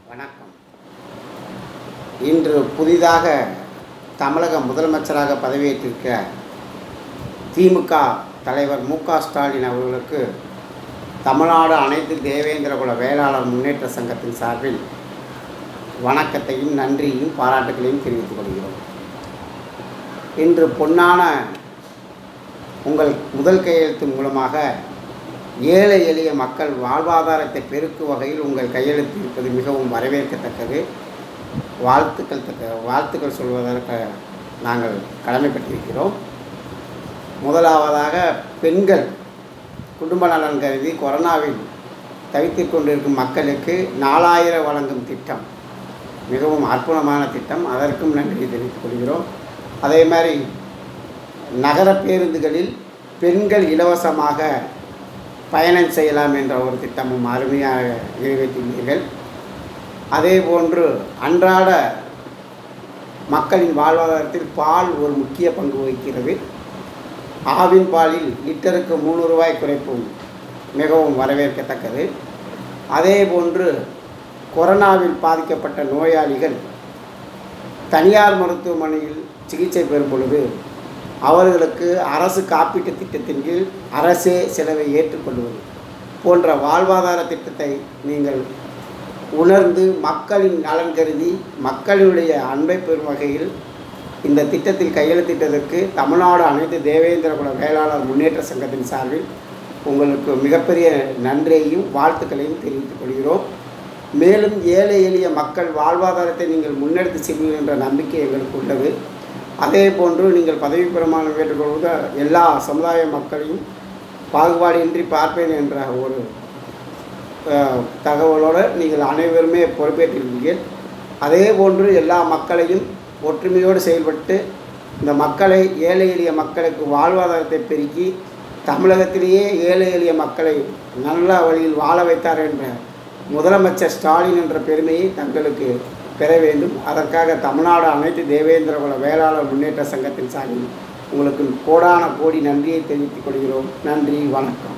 வணக்கம் இன்று புதிதாக தமிழக முதலமைச்சராக பதவியேற்றிருக்க திமுக தலைவர் மு க ஸ்டாலின் அவர்களுக்கு தமிழ்நாடு அனைத்து தேவேந்திரகுல வேளாளர் முன்னேற்ற சங்கத்தின் சார்பில் வணக்கத்தையும் நன்றியையும் பாராட்டுகளையும் தெரிவித்துக் கொள்கிறோம் இன்று பொன்னான உங்கள் முதல் கையெழுத்து மூலமாக ஏழை எளிய மக்கள் வாழ்வாதாரத்தை பெருக்கும் வகையில் உங்கள் கையெழுத்து இருப்பது மிகவும் வரவேற்கத்தக்கது வாழ்த்துக்கள் தக்க வாழ்த்துக்கள் சொல்வதற்கு நாங்கள் கடமைப்பட்டிருக்கிறோம் முதலாவதாக பெண்கள் குடும்ப நலன் கருதி கொரோனாவில் தவித்துக் கொண்டிருக்கும் மக்களுக்கு நாலாயிரம் வழங்கும் திட்டம் மிகவும் அற்புதமான திட்டம் அதற்கும் நன்றி தெரிவித்துக் கொள்கிறோம் அதே மாதிரி நகர பேருந்துகளில் பெண்கள் இலவசமாக பயணம் செய்யலாம் என்ற ஒரு திட்டமும் அருமையாக நிறைவேற்றினீர்கள் அதே போன்று அன்றாட மக்களின் வாழ்வாதாரத்தில் பால் ஒரு முக்கிய பங்கு வகிக்கிறது ஆவின் பாலில் லிட்டருக்கு மூணு ரூபாய் குறைப்பும் மிகவும் வரவேற்கத்தக்கது அதே போன்று கொரோனாவில் பாதிக்கப்பட்ட நோயாளிகள் தனியார் மருத்துவமனையில் சிகிச்சை பெறும் பொழுது அவர்களுக்கு அரசு காப்பீட்டு திட்டத்தின் கீழ் அரசே செலவை ஏற்றுக்கொள்வது போன்ற வாழ்வாதார திட்டத்தை நீங்கள் உணர்ந்து மக்களின் நலன் கருதி மக்களுடைய அன்பை பெறும் வகையில் இந்த திட்டத்தில் கையெழுத்திட்டதற்கு தமிழ்நாடு அனைத்து தேவேந்திரகுல வேளாளர் முன்னேற்ற சங்கத்தின் சார்பில் உங்களுக்கு மிகப்பெரிய நன்றியையும் வாழ்த்துக்களையும் தெரிவித்துக் கொள்கிறோம் மேலும் ஏழை எளிய மக்கள் வாழ்வாதாரத்தை நீங்கள் முன்னெடுத்து செல்வீர்கள் என்ற நம்பிக்கை எங்களுக்கு உள்ளது அதே போன்று நீங்கள் பதவி பிரமாணம் ஏற்றுக்கொள்வது எல்லா சமுதாய மக்களையும் பாகுபாடின்றி பார்ப்பேன் என்ற ஒரு அஹ், தகவலோடு நீங்கள் அனைவருமே பொறுப்பேற்றிருக்கீர்கள் அதே போன்று எல்லா மக்களையும் ஒற்றுமையோடு செயல்பட்டு இந்த மக்களை ஏழை எளிய மக்களுக்கு வாழ்வாதாரத்தை பெருக்கி தமிழகத்திலேயே ஏழை எளிய மக்களை நல்ல வழியில் வாழ வைத்தார் என்ற முதலமைச்சர் ஸ்டாலின் என்ற பெருமையை தங்களுக்கு பெற வேண்டும் அதற்காக தமிழ்நாடு அனைத்து தேவேந்திரகுல வேளாளர் முன்னேற்ற சங்கத்தின் சார்பில் உங்களுக்கு கோடான கோடி நன்றியை தெரிவித்துக் கொள்கிறோம் நன்றி வணக்கம்